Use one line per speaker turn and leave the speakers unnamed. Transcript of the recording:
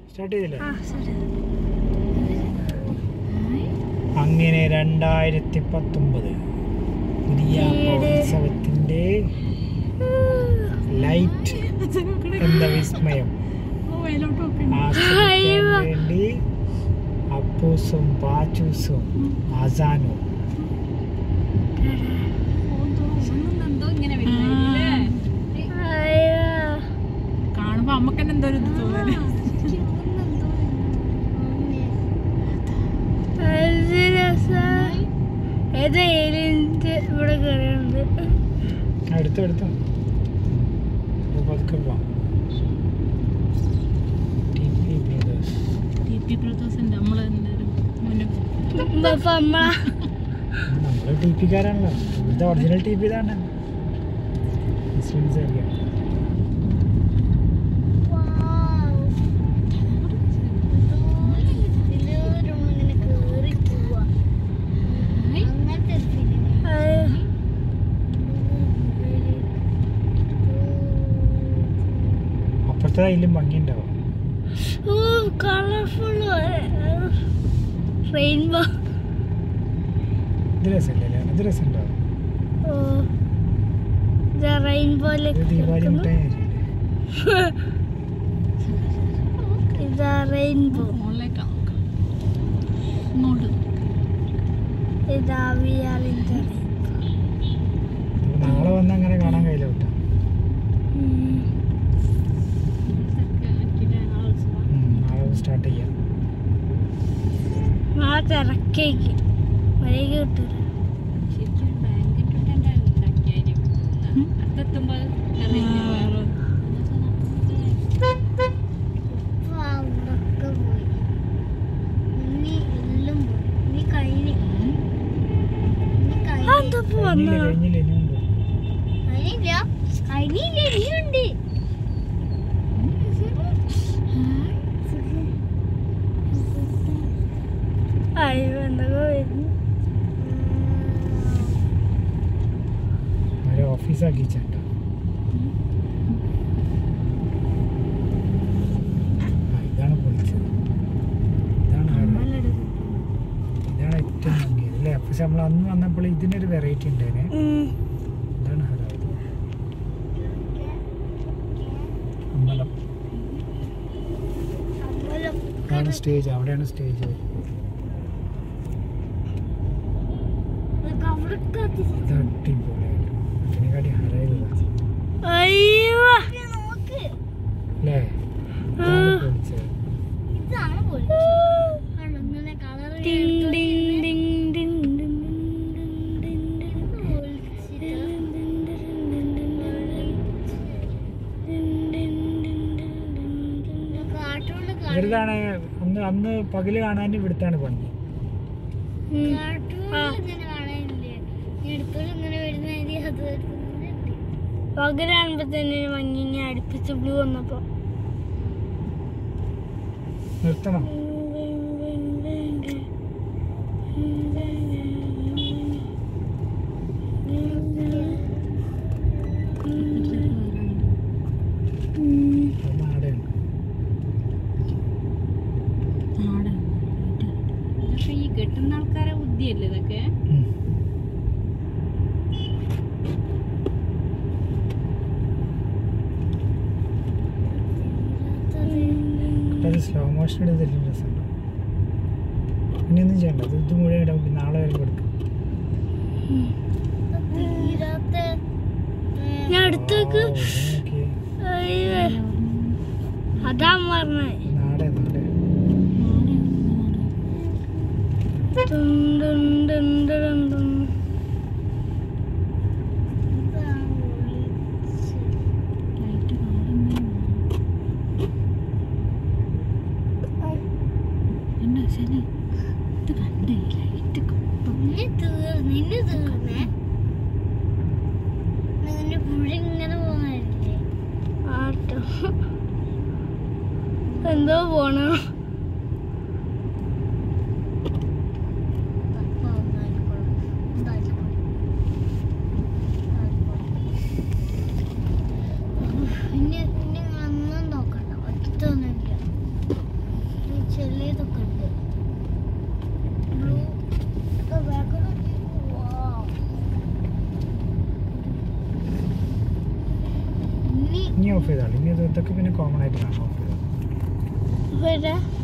Start ചെയ്തില്ലേ
ആ ശരി
അങ്ങനെ രണ്ടായിരത്തി പത്തൊമ്പത് പുതിയ ഉത്സവത്തിന്റെ ലൈറ്റ് എന്ന വിസ്മയം ആസ്വദിക്കാൻ വേണ്ടി അപ്പൂസും പാച്ചൂസും ആസാനും
എന്തോ ഇങ്ങനെ വരുന്നില്ലേ
അയ്യോ
കാണുമ്പോ അമ്മക്ക് തന്നെ എന്തോ ഒരു ഇത് തോന്നല്
അത് രസാ- ഏതോ ഏലിയൻസ് ഇവിടെ കയറിയുണ്ട്
എടുത്തോ എടുത്തോ അപ്പൊ പതുക്കെ പോവാം TP Brothers.
ടി പി പ്രദോസിന്റെ നമ്മള് എന്തായാലും മുന്നേ
അപ്പൊ അമ്മ
ആ, നമ്മള് ടി പിക്കാരാണല്ലോ ഇത് ഒറിജിനൽ ടി പി ഇതാണ് മുസ്ലിംസ് അറിയാം അപ്പുറത്തെ അതിലും ഭംഗിയുണ്ടാവും
ഓ കളർഫുൾ റെയിൻബോ
ഇത് രസമല്ലേ ഇത് രസമുണ്ടാവും
ഓ ഇതാ റെയിൻബോയിലേക്ക്
ഇത് ദീപാവലി
കിടക്കുന്നു.
മിഠായി
ഇതാ റെയിൻബോ
ഫോണിലേക്കാ നോക്കാം ഇങ്ങോട്ട്
ഇതാ വി ആർ ഇൻ ദ
അപ്പൊ നാളെ വന്ന് അങ്ങനെ കാണാൻ കഴിയില്ല കേട്ടോ നാളെ സ്റ്റാർട്ട് ചെയ്യാം
നാളെ തിരക്കേക്ക് വഴിക്ക് കിട്ടൂല
ശരിക്കും ബാങ്കിന്റെ ഉണ്ടാക്കിയായിരിക്കും അടുത്തെത്തുമ്പോ
അതെന്താ ഇപ്പൊ വന്ന
കഴിഞ്ഞില്ല കഴിഞ്ഞില്ല ഇനിയുണ്ട്
കഴിഞ്ഞില്ല ഇനിയുണ്ട് അയ്യോ എന്തൊക്കെ വരുന്നു
ഒരു ഓഫീസാക്കി ചേട്ടാ ആ, ഇതാണ് പൊളിച്ചത് ഇതാണ് ആട്. ഇതാണ് ഏറ്റവും ഭംഗിയത് അല്ലേ പക്ഷെ നമ്മൾ അന്ന് വന്നപ്പോൾ ഇതിനൊരു വെറൈറ്റി ഉണ്ടായിരുന്നേ
ഉം.
ഇതാണ് ഹരായത് അമ്പലം അതാണ് സ്റ്റേജ് അവിടെയാണ് സ്റ്റേജ് ഇത് അടിപൊളിയായിട്ട് അതിനെക്കാട്ടി ഹരായതാണ്
അയ്യോ
അല്ലേ ഇതാണ് പൊളിച്ചത്
ടിങ് ടിങ് ടിങ് ടിങ് ടിങ് ടിങ്
ഇവരിതാണ് അന്ന് അന്ന് പകല് കാണാൻ ഇവിടുത്താണ് പണി
പകലാകുമ്പോ തന്നെ മഞ്ഞിനെ അടുപ്പിച്ച് ബ്ലൂ വന്നപ്പോ
നിർത്തണം അത് നാടാണ്
പക്ഷെ ഈ കെട്ടുന്ന ആൾക്കാരെ ബുദ്ധിയല്ലേ ഇതൊക്കെ
ഉം. അത് സ്ലോ മോഷൻ എടുത്തില്ല രസമുണ്ട് ഇനിയൊന്നും ചെയ്യണ്ട അത് ഇത് മുഴുവൻ ഇടാം നാളെ വരെ കൊടുക്കും
ഞാൻ അടുത്തേക്ക്
ഓ, ഇത് നോക്കിയേ.
അയ്യോ അതാ പറഞ്ഞേ
നാടെ നാടെ
ദും ദും ദും ദും ദും.
ലൈറ്റ് കാണുന്നേ എന്താ ശരി ഇത് കണ്ടേ ലൈറ്റ്
നിന്നെ തീർ- നിന്നെ തീർന്നേ നിന്നെ പുഴ ഇങ്ങനെ പോകാനില്ലേ ആട്ടോ എന്തോ പോണോ
ഇനി ഇനി ഒന്നും നോക്കണ്ട ഒറ്റൊന്നുമില്ല
ഇനി ഓഫ് ചെയ്താൽ ഇനി ഇത് ഇതൊക്കെ പിന്നെ കോമൺ ആയിട്ട് കാണാം ഓഫ് ചെയ്താൽ
ഇവിടെ